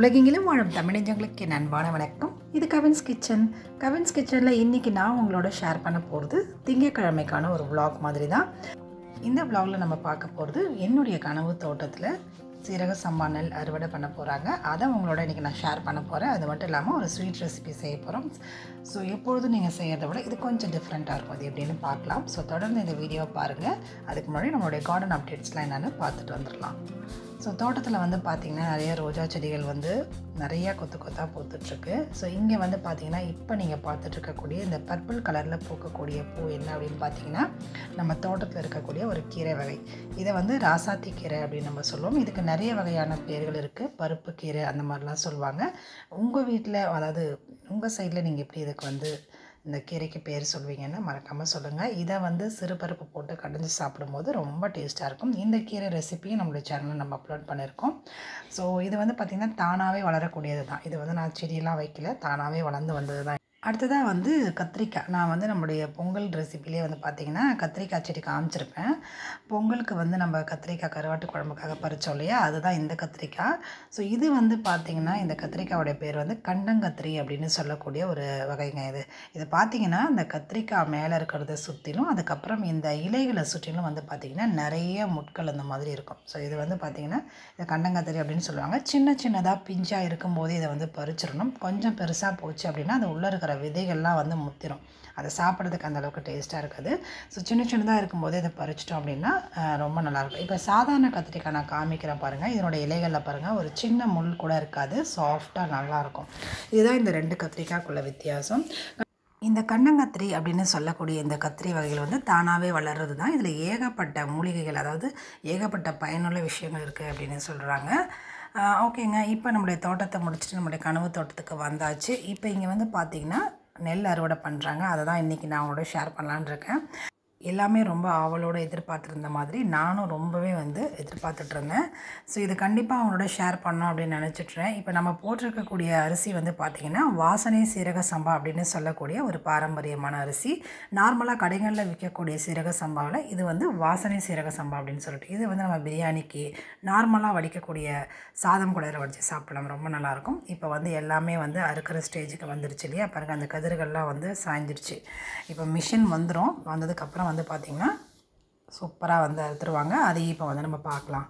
உலகெங்கிலும் வாழும் தமிழஞ்சங்களுக்கு என் அன்பான வணக்கம் இது கவின்ஸ் கிச்சன் கவின்ஸ் கிச்சனில் இன்றைக்கி நான் உங்களோட ஷேர் பண்ண போகிறது திங்கட்கிழமைக்கான ஒரு vlog மாதிரி தான் இந்த vlogல நம்ம பார்க்க போகிறது என்னுடைய கனவு தோட்டத்தில் சீரக சம்பா நெல் அறுவடை பண்ண போகிறாங்க அதை உங்களோட இன்றைக்கி நான் ஷேர் பண்ண போகிறேன் அது மட்டும் இல்லாமல் ஒரு ஸ்வீட் ரெசிபி செய்ய போகிறோம் ஸோ எப்பொழுதும் நீங்கள் செய்கிறத விட இது கொஞ்சம் டிஃப்ரெண்ட்டாக இருக்கும் அது எப்படின்னு பார்க்கலாம் ஸோ தொடர்ந்து இந்த வீடியோவை பாருங்கள் அதுக்கு முன்னாடி நம்மளுடைய கார்டன் அப்டேட்ஸ்லாம் என்னென்னு பார்த்துட்டு வந்துடலாம் ஸோ தோட்டத்தில் வந்து பார்த்திங்கன்னா நிறைய ரோஜா செடிகள் வந்து நிறைய கொத்து கொத்தாக பூத்துட்ருக்கு ஸோ இங்கே வந்து பார்த்திங்கன்னா இப்போ நீங்கள் பார்த்துட்ருக்கக்கூடிய இந்த பர்பிள் கலரில் பூக்கக்கூடிய பூ என்ன அப்படின்னு பார்த்தீங்கன்னா நம்ம தோட்டத்தில் இருக்கக்கூடிய ஒரு கீரை வகை இதை வந்து ராசாத்தி கீரை அப்படின்னு நம்ம சொல்லுவோம் இதுக்கு நிறைய வகையான பேர்கள் இருக்குது பருப்பு கீரை அந்த மாதிரிலாம் சொல்லுவாங்க உங்கள் வீட்டில் அதாவது உங்கள் சைடில் நீங்கள் எப்படி இதுக்கு வந்து இந்த கீரைக்கு பேர் சொல்வீங்கன்னு மறக்காமல் சொல்லுங்கள் இதை வந்து சிறுபருப்பு போட்டு கடைஞ்சி சாப்பிடும்போது ரொம்ப டேஸ்ட்டாக இருக்கும் இந்த கீரை ரெசிப்பியும் நம்மளுடைய சேனலில் நம்ம அப்லோட் பண்ணியிருக்கோம் ஸோ இது வந்து பார்த்திங்கன்னா தானாகவே வளரக்கூடியது தான் இது வந்து நான் செடியெல்லாம் வைக்கல தானாகவே வளர்ந்து வந்தது தான் அடுத்ததாக வந்து கத்திரிக்காய் நான் வந்து நம்முடைய பொங்கல் ரெசிப்பிலே வந்து பார்த்திங்கன்னா கத்திரிக்காய் செடி காமிச்சிருப்பேன் பொங்கலுக்கு வந்து நம்ம கத்திரிக்காய் கருவாட்டு குழம்புக்காக பறித்தோம் இல்லையா அதுதான் இந்த கத்திரிக்காய் ஸோ இது வந்து பார்த்திங்கன்னா இந்த கத்திரிக்காயோடைய பேர் வந்து கண்டங்கத்திரி அப்படின்னு சொல்லக்கூடிய ஒரு வகைங்க இது இது பார்த்திங்கன்னா இந்த கத்திரிக்காய் மேலே இருக்கிறத சுற்றிலும் அதுக்கப்புறம் இந்த இலைகளை சுற்றிலும் வந்து பார்த்திங்கன்னா நிறைய முட்கள் அந்த மாதிரி இருக்கும் ஸோ இது வந்து பார்த்திங்கன்னா இந்த கண்டங்கத்திரி அப்படின்னு சொல்லுவாங்க சின்ன சின்னதாக பிஞ்சாக இருக்கும்போது இதை வந்து பறிச்சிடணும் கொஞ்சம் பெருசாக போச்சு அப்படின்னா அது உள்ளே இருக்கிற விதைகள்லாம் வந்து முத்திரும் அதை சாப்பிட்றதுக்கு அந்த அளவுக்கு டேஸ்ட்டாக இருக்காது ஸோ சின்ன சின்னதாக இருக்கும்போது இதை பறிச்சிட்டோம் அப்படின்னா அஹ், ரொம்ப நல்லாயிருக்கும் இப்போ சாதாரண கத்திரிக்காய் நான் காமிக்கிறேன் பாருங்கள் இதனோட இலைகளில் பாருங்கள் ஒரு சின்ன முள் கூட இருக்காது சாஃப்டாக நல்லாயிருக்கும் இதுதான் இந்த ரெண்டு கத்திரிக்காய்க்குள்ள வித்தியாசம் இந்த கண்ணங்கத்திரி அப்படின்னு சொல்லக்கூடிய இந்த கத்திரி வகைகள் வந்து தானாகவே வளர்றது தான் இதில் ஏகப்பட்ட மூலிகைகள் அதாவது ஏகப்பட்ட பயனுள்ள விஷயங்கள் இருக்குது அப்படின்னு சொல்கிறாங்க ஓகேங்க இப்போ நம்முடைய தோட்டத்தை முடிச்சுட்டு நம்முடைய கனவு தோட்டத்துக்கு வந்தாச்சு இப்போ இங்கே வந்து பார்த்திங்கன்னா நெல் அறுவடை பண்ணுறாங்க அதை தான் இன்றைக்கி நான் உங்களோட ஷேர் பண்ணலான்னு இருக்கேன் எல்லாமே ரொம்ப ஆவலோடு எதிர்பார்த்துருந்த மாதிரி நானும் ரொம்பவே வந்து எதிர்பார்த்துட்டு இருந்தேன் ஸோ இது கண்டிப்பாக அவங்களோட ஷேர் பண்ணோம் அப்படின்னு நினச்சிட்றேன் இப்போ நம்ம போட்டிருக்கக்கூடிய அரிசி வந்து பார்த்திங்கன்னா வாசனை சீரக சம்பா அப்படின்னு சொல்லக்கூடிய ஒரு பாரம்பரியமான அரிசி நார்மலாக கடைகளில் விற்கக்கூடிய சீரக சம்பாவில் இது வந்து வாசனை சீரக சம்பா அப்படின்னு சொல்லிட்டு இது வந்து நம்ம பிரியாணிக்கு நார்மலாக வடிக்கக்கூடிய சாதம் கூட இதில் வடித்து சாப்பிடலாம் ரொம்ப நல்லாயிருக்கும் இப்போ வந்து எல்லாமே வந்து அறுக்கிற ஸ்டேஜுக்கு வந்துருச்சு இல்லையா பாருங்கள் அந்த கதிர்கள்லாம் வந்து சாய்ஞ்சிருச்சு இப்போ மிஷின் வந்துடும் வந்ததுக்கப்புறம் வந்து பார்த்திங்கன்னா சூப்பராக வந்து அறுத்துருவாங்க அதையும் இப்போ வந்து நம்ம பார்க்கலாம்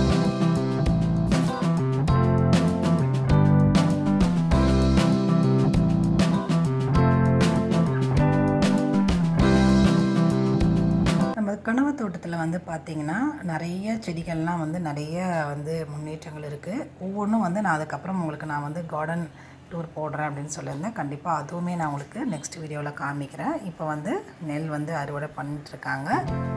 நம்ம கனவு தோட்டத்தில் வந்து பார்த்திங்கன்னா நிறைய செடிகள்லாம் வந்து நிறைய வந்து முன்னேற்றங்கள் இருக்குது ஒவ்வொன்றும் வந்து நான் அதுக்கப்புறம் உங்களுக்கு நான் வந்து கார்டன் டூர் போடுறேன் அப்படின்னு சொல்லியிருந்தேன் கண்டிப்பாக அதுவுமே நான் உங்களுக்கு நெக்ஸ்ட் வீடியோவில் காமிக்கிறேன் இப்போ வந்து நெல் வந்து அறுவடை பண்ணிட்டுருக்காங்க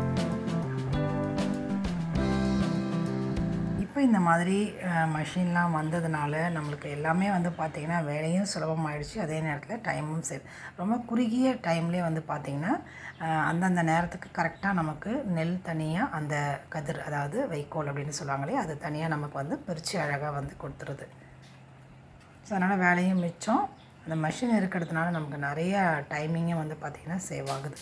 இப்போ இந்த மாதிரி மஷின்லாம் வந்ததுனால நம்மளுக்கு எல்லாமே வந்து பார்த்திங்கன்னா வேலையும் சுலபமாயிடுச்சு அதே நேரத்தில் டைமும் சரி ரொம்ப குறுகிய டைம்லேயே வந்து பார்த்திங்கன்னா அஹ், அந்தந்த நேரத்துக்கு கரெக்டாக நமக்கு நெல் தனியாக அந்த கதிர் அதாவது வைக்கோல் அப்படின்னு சொல்லுவாங்களே அது தனியாக நமக்கு வந்து பிரித்து அழகாக வந்து கொடுத்துருது ஸோ அதனால் வேலையும் மிச்சம் அந்த மஷின் இருக்கிறதுனால நமக்கு நிறைய டைமிங்கும் வந்து பார்த்திங்கன்னா சேவ் ஆகுது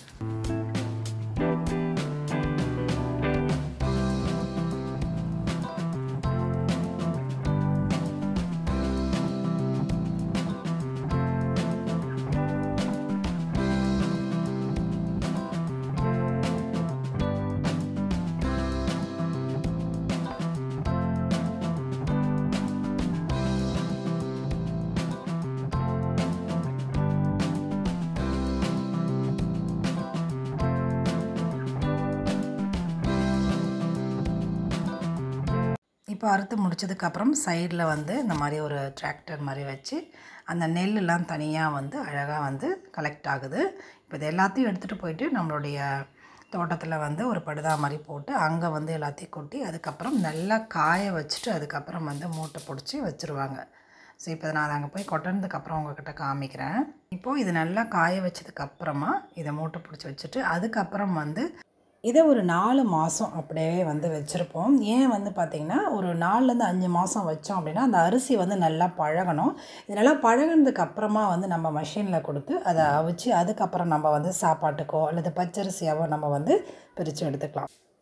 இப்போ அறுத்து முடிச்சதுக்கப்புறம் சைடில் வந்து இந்த மாதிரி ஒரு டிராக்டர் மாதிரி வச்சு அந்த நெல்லெலாம் தனியாக வந்து அழகாக வந்து கலெக்ட் ஆகுது இப்போ இது எல்லாத்தையும் எடுத்துகிட்டு போயிட்டு நம்மளுடைய தோட்டத்தில் வந்து ஒரு படுதா மாதிரி போட்டு அங்கே வந்து எல்லாத்தையும் கொட்டி அதுக்கப்புறம் நல்லா காய வச்சுட்டு அதுக்கப்புறம் வந்து மூட்டை பிடிச்சி வச்சுருவாங்க ஸோ இப்போ நான் அங்கே போய் கொட்டினதுக்கப்புறம் உங்ககிட்ட காமிக்கிறேன் இப்போது இது நல்லா காய வச்சதுக்கப்புறமா இதை மூட்டை பிடிச்சி வச்சுட்டு அதுக்கப்புறம் வந்து இதை ஒரு நாலு மாதம் அப்படியே வந்து வச்சுருப்போம் ஏன் வந்து பார்த்திங்கன்னா ஒரு நாலுலேருந்து அஞ்சு மாதம் வச்சோம் அப்படின்னா அந்த அரிசி வந்து நல்லா பழகணும் இது நல்லா பழகினதுக்கு அப்புறமா வந்து நம்ம மஷினில் கொடுத்து அதை அவிச்சு அதுக்கப்புறம் நம்ம வந்து சாப்பாட்டுக்கோ அல்லது பச்சரிசியாவோ நம்ம வந்து பிரித்து எடுத்துக்கலாம்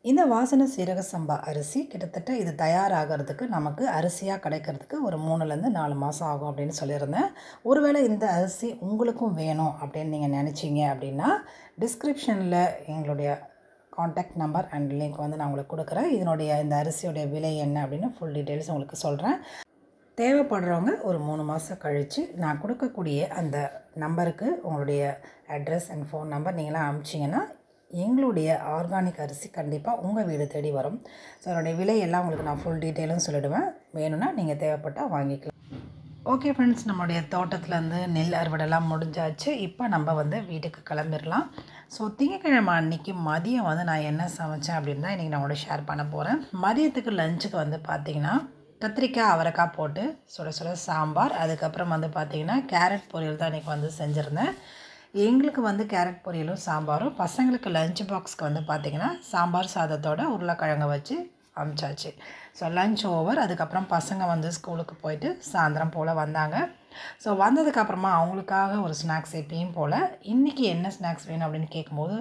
இந்த வாசனை சீரக சம்பா அரிசி கிட்டத்தட்ட இது தயாராகிறதுக்கு நமக்கு அரிசியாக கிடைக்கிறதுக்கு ஒரு மூணுலேருந்து நாலு மாதம் ஆகும் அப்படின்னு சொல்லியிருந்தேன் ஒருவேளை இந்த அரிசி உங்களுக்கும் வேணும் அப்படின்னு நீங்கள் நினச்சிங்க அப்படின்னா டிஸ்கிரிப்ஷனில் எங்களுடைய காண்டாக்ட் நம்பர் அண்ட் லிங்க் வந்து நான் உங்களுக்கு கொடுக்குறேன் இதனுடைய இந்த அரிசியோடைய விலை என்ன அப்படின்னு ஃபுல் டீட்டெயில்ஸ் உங்களுக்கு சொல்கிறேன் தேவைப்படுறவங்க ஒரு மூணு மாதம் கழித்து நான் கொடுக்கக்கூடிய அந்த நம்பருக்கு உங்களுடைய அட்ரஸ் அண்ட் ஃபோன் நம்பர் நீங்களாம் அனுப்பிச்சிங்கன்னா எங்களுடைய ஆர்கானிக் அரிசி கண்டிப்பாக உங்கள் வீடு தேடி வரும் ஸோ அதனுடைய விலையெல்லாம் உங்களுக்கு நான் ஃபுல் டீட்டெயிலும் சொல்லிடுவேன் வேணும்னா நீங்கள் தேவைப்பட்டால் வாங்கிக்கலாம் ஓகே ஃப்ரெண்ட்ஸ் நம்மளுடைய தோட்டத்துலேருந்து நெல் அறுவடைலாம் முடிஞ்சாச்சு இப்போ நம்ம வந்து வீட்டுக்கு கிளம்பிடலாம் ஸோ திங்கக்கிழமை அன்னைக்கு மதியம் வந்து நான் என்ன சமைச்சேன் அப்படின்னு தான் இன்றைக்கி நான் உங்களோட ஷேர் பண்ண போகிறேன் மதியத்துக்கு லஞ்சுக்கு வந்து பார்த்திங்கன்னா கத்திரிக்காய் அவரைக்காய் போட்டு சுட சுட சாம்பார் அதுக்கப்புறம் வந்து பார்த்திங்கன்னா கேரட் பொரியல் தான் இன்றைக்கி வந்து செஞ்சுருந்தேன் எங்களுக்கு வந்து கேரட் பொரியலும் சாம்பாரும் பசங்களுக்கு லஞ்ச் பாக்ஸ்க்கு வந்து பார்த்திங்கன்னா சாம்பார் சாதத்தோட உருளைக்கிழங்க வச்சு அமிச்சாச்சு ஸோ லஞ்ச் ஓவர் அதுக்கப்புறம் பசங்க வந்து ஸ்கூலுக்கு போயிட்டு சாயந்தரம் போல் வந்தாங்க ஸோ வந்ததுக்கப்புறமா அவங்களுக்காக ஒரு ஸ்நாக்ஸ் எப்பயும் போல் இன்றைக்கி என்ன ஸ்நாக்ஸ் வேணும் அப்படின்னு கேட்கும்போது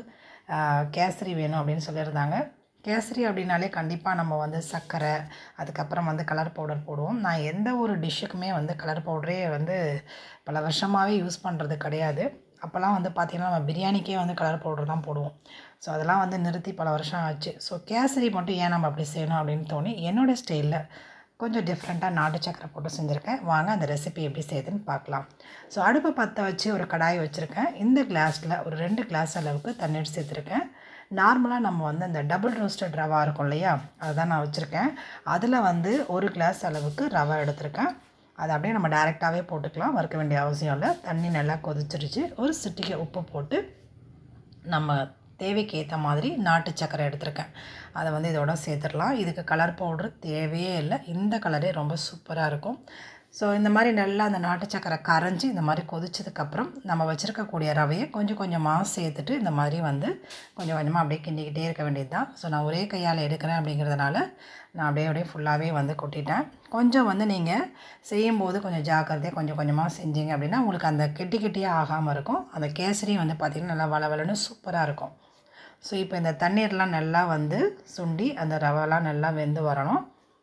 கேசரி வேணும் அப்படின்னு சொல்லியிருந்தாங்க கேசரி அப்படின்னாலே கண்டிப்பாக நம்ம வந்து சர்க்கரை அதுக்கப்புறம் வந்து கலர் பவுடர் போடுவோம் நான் எந்த ஒரு டிஷ்ஷுக்குமே வந்து கலர் பவுடரே வந்து பல வருஷமாகவே யூஸ் பண்ணுறது கிடையாது அப்போல்லாம் வந்து பார்த்திங்கன்னா நம்ம பிரியாணிக்கே வந்து கலர் பவுடர் தான் போடுவோம் ஸோ அதெல்லாம் வந்து நிறுத்தி பல வருஷம் ஆச்சு ஸோ கேசரி மட்டும் ஏன் நம்ம அப்படி செய்யணும் அப்படின்னு தோணி என்னோடய ஸ்டைலில் கொஞ்சம் டிஃப்ரெண்ட்டாக நாட்டு சக்கரை போட்டு செஞ்சுருக்கேன் வாங்க அந்த ரெசிபி எப்படி செய்யுதுன்னு பார்க்கலாம் ஸோ அடுப்பை பற்ற வச்சு ஒரு கடாய் வச்சுருக்கேன் இந்த கிளாஸில் ஒரு ரெண்டு கிளாஸ் அளவுக்கு தண்ணீர் சேர்த்துருக்கேன் நார்மலாக நம்ம வந்து அந்த டபுள் ரோஸ்டட் ரவா இருக்கும் இல்லையா அதுதான் நான் வச்சுருக்கேன் அதில் வந்து ஒரு கிளாஸ் அளவுக்கு ரவை எடுத்திருக்கேன் அதை அப்படியே நம்ம டேரெக்டாகவே போட்டுக்கலாம் வறுக்க வேண்டிய அவசியம் இல்லை தண்ணி நல்லா கொதிச்சிருச்சு ஒரு சிட்டிகை உப்பு போட்டு நம்ம தேவைக்கு ஏற்ற மாதிரி நாட்டு சக்கரை எடுத்திருக்கேன் அதை வந்து இதோட சேர்த்துடலாம் இதுக்கு கலர் பவுட்ரு தேவையே இல்லை இந்த கலரே ரொம்ப சூப்பராக இருக்கும் ஸோ இந்த மாதிரி நல்லா அந்த நாட்டு சக்கரை கரைஞ்சி இந்த மாதிரி கொதிச்சதுக்கப்புறம் நம்ம வச்சுருக்கக்கூடிய ரவையை கொஞ்சம் கொஞ்சமாக சேர்த்துட்டு இந்த மாதிரி வந்து கொஞ்சம் கொஞ்சமாக அப்படியே கிண்டிக்கிட்டே இருக்க வேண்டியது தான் ஸோ நான் ஒரே கையால் எடுக்கிறேன் அப்படிங்கிறதுனால நான் அப்படியே அப்படியே ஃபுல்லாகவே வந்து கொட்டிட்டேன் கொஞ்சம் வந்து நீங்கள் செய்யும்போது கொஞ்சம் ஜாக்கிரதையாக கொஞ்சம் கொஞ்சமாக செஞ்சீங்க அப்படின்னா உங்களுக்கு அந்த கெட்டி கெட்டியாக ஆகாமல் இருக்கும் அந்த கேசரியும் வந்து பார்த்திங்கன்னா நல்லா வளவலன்னு சூப்பராக இருக்கும் ஸோ இப்போ இந்த தண்ணீர்லாம் நல்லா வந்து சுண்டி அந்த ரவெல்லாம் நல்லா வெந்து வரணும்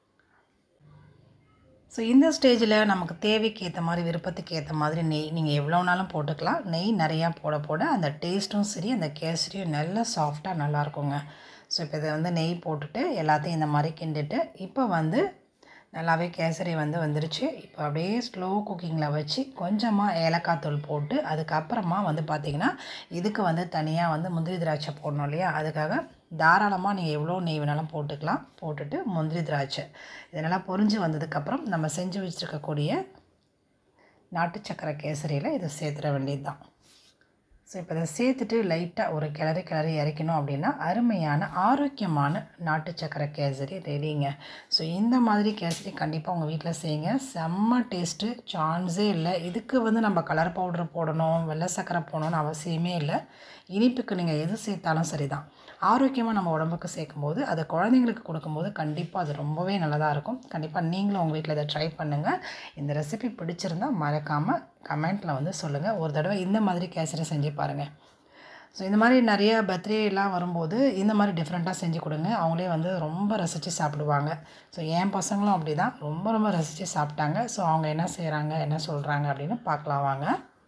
ஸோ இந்த ஸ்டேஜில் நமக்கு தேவைக்கு ஏற்ற மாதிரி விருப்பத்துக்கு ஏற்ற மாதிரி நெய் நீங்கள் எவ்வளோ நாளும் போட்டுக்கலாம் நெய் நிறையா போட போட அந்த டேஸ்ட்டும் சரி அந்த கேசரியும் நல்லா சாஃப்டாக நல்லாயிருக்குங்க ஸோ இப்போ இதை வந்து நெய் போட்டுட்டு எல்லாத்தையும் இந்த மாதிரி கிண்டிட்டு இப்போ வந்து நல்லாவே கேசரி வந்து வந்துருச்சு இப்போ அப்படியே ஸ்லோ குக்கிங்கில் வச்சு கொஞ்சமாக ஏலக்காய் தூள் போட்டு அதுக்கப்புறமா வந்து பார்த்திங்கன்னா இதுக்கு வந்து தனியாக வந்து முந்திரி திராட்சை போடணும் இல்லையா அதுக்காக தாராளமாக நீங்கள் எவ்வளோ நெய் வேணாலும் போட்டுக்கலாம் போட்டுட்டு முந்திரி திராட்சை இதனால் பொரிஞ்சு வந்ததுக்கப்புறம் நம்ம செஞ்சு வச்சுருக்கக்கூடிய நாட்டு சக்கரை கேசரியில் இதை சேர்த்துட வேண்டியது தான் ஸோ இப்போ இதை சேர்த்துட்டு லைட்டாக ஒரு கிளறி கிளறி இறக்கணும் அப்படின்னா அருமையான ஆரோக்கியமான நாட்டு சக்கரை கேசரி ரெடிங்க ஸோ இந்த மாதிரி கேசரி கண்டிப்பாக உங்கள் வீட்டில் செய்யுங்க செம்ம டேஸ்ட்டு சான்ஸே இல்லை இதுக்கு வந்து நம்ம கலர் பவுடர் போடணும் வெள்ளை சக்கரை போடணும்னு அவசியமே இல்லை இனிப்புக்கு நீங்கள் எது சேர்த்தாலும் சரி தான் ஆரோக்கியமாக நம்ம உடம்புக்கு சேர்க்கும்போது அதை குழந்தைங்களுக்கு கொடுக்கும்போது கண்டிப்பாக அது ரொம்பவே நல்லதாக இருக்கும் கண்டிப்பாக நீங்களும் உங்கள் வீட்டில் இதை ட்ரை பண்ணுங்கள் இந்த ரெசிபி பிடிச்சிருந்தால் மறக்காமல் கமெண்ட்டில் வந்து சொல்லுங்கள் ஒரு தடவை இந்த மாதிரி கேசரி செஞ்சு பாருங்கள் ஸோ இந்த மாதிரி நிறைய பர்த்டேலாம் வரும்போது இந்த மாதிரி டிஃப்ரெண்ட்டாக செஞ்சு கொடுங்க அவங்களே வந்து ரொம்ப ரசித்து சாப்பிடுவாங்க ஸோ என் பசங்களும் அப்படி தான் ரொம்ப ரொம்ப ரசித்து சாப்பிட்டாங்க ஸோ அவங்க என்ன செய்கிறாங்க என்ன சொல்கிறாங்க அப்படின்னு பார்க்கலாம் வாங்க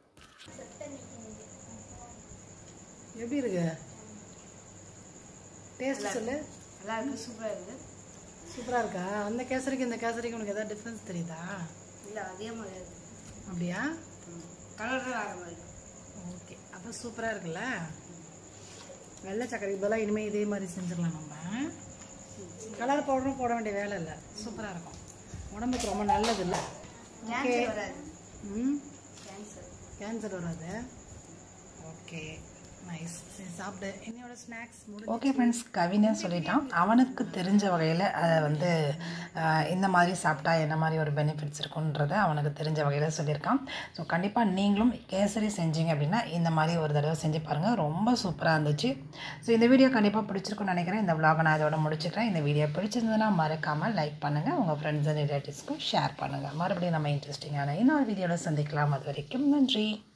எப்படி இருக்கு டேஸ்ட் சொல்லு நல்லா இருக்கு சூப்பராக இருக்குது சூப்பராக இருக்கா அந்த கேசரிக்கு இந்த கேசரிக்கு உனக்கு எதாவது டிஃப்ரென்ஸ் தெரியுதா இல்லை அதே மாதிரி இருக்கு அப்படியா கலர் ஆகிற மாதிரி ஓகே அப்போ சூப்பராக இருக்குல்ல வெள்ளை சக்கரைக்கு பதிலாக இனிமேல் இதே மாதிரி செஞ்சிடலாம் நம்ம கலர் பவுடரும் போட வேண்டிய வேலை இல்லை சூப்பராக இருக்கும் உடம்புக்கு ரொம்ப நல்லது இல்லை ஓகே கேன்சர் வராது ம் கேன்சர் கேன்சர் வராது ஓகே நைஸ் சரி சாப்பிடு என்னோட ஸ்நாக்ஸ் ஓகே ஃப்ரெண்ட்ஸ் கவினே சொல்லிட்டான் அவனுக்கு தெரிஞ்ச வகையில் அதை வந்து ஆஹ், இந்த மாதிரி சாப்பிட்டா என்ன மாதிரி ஒரு பெனிஃபிட்ஸ் இருக்குன்றதை அவனுக்கு தெரிஞ்ச வகையில் சொல்லியிருக்கான் ஸோ கண்டிப்பாக நீங்களும் கேசரி செஞ்சீங்க அப்படின்னா இந்த மாதிரி ஒரு தடவை செஞ்சு பாருங்கள் ரொம்ப சூப்பராக இருந்துச்சு ஸோ இந்த வீடியோ கண்டிப்பாக பிடிச்சிருக்குன்னு நினைக்கிறேன் இந்த vlog நான் இதோட முடிச்சுக்கிறேன் இந்த வீடியோ பிடிச்சிருந்ததுன்னா மறக்காமல் லைக் பண்ணுங்கள் உங்கள் ஃப்ரெண்ட்ஸ் அண்ட் ரிலேட்டிவ்ஸ்க்கும் ஷேர் பண்ணுங்கள் மறுபடியும் நம்ம இன்ட்ரெஸ்டிங்கான இன்னொரு வீடியோவில் சந்திக்கலாம் அது வரைக்கும் நன்றி